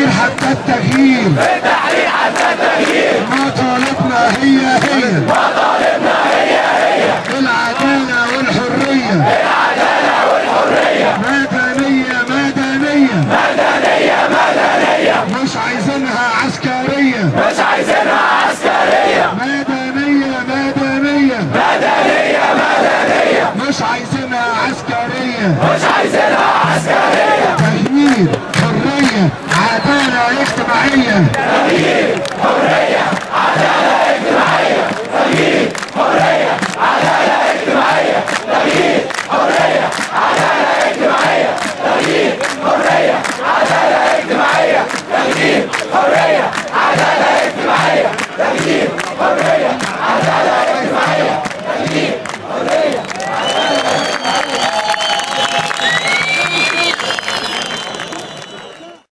التحرير حتى التغيير في التحرير حتى التغيير مطالبنا هي هي مطالبنا هي هي العدالة والحرية العدالة والحرية مدنية مدنية مدنية مدنية مش عايزينها عسكرية مش عايزينها عسكرية مدنية مدنية مدنية مدنية مش عايزينها عسكرية مش عايزينها عسكرية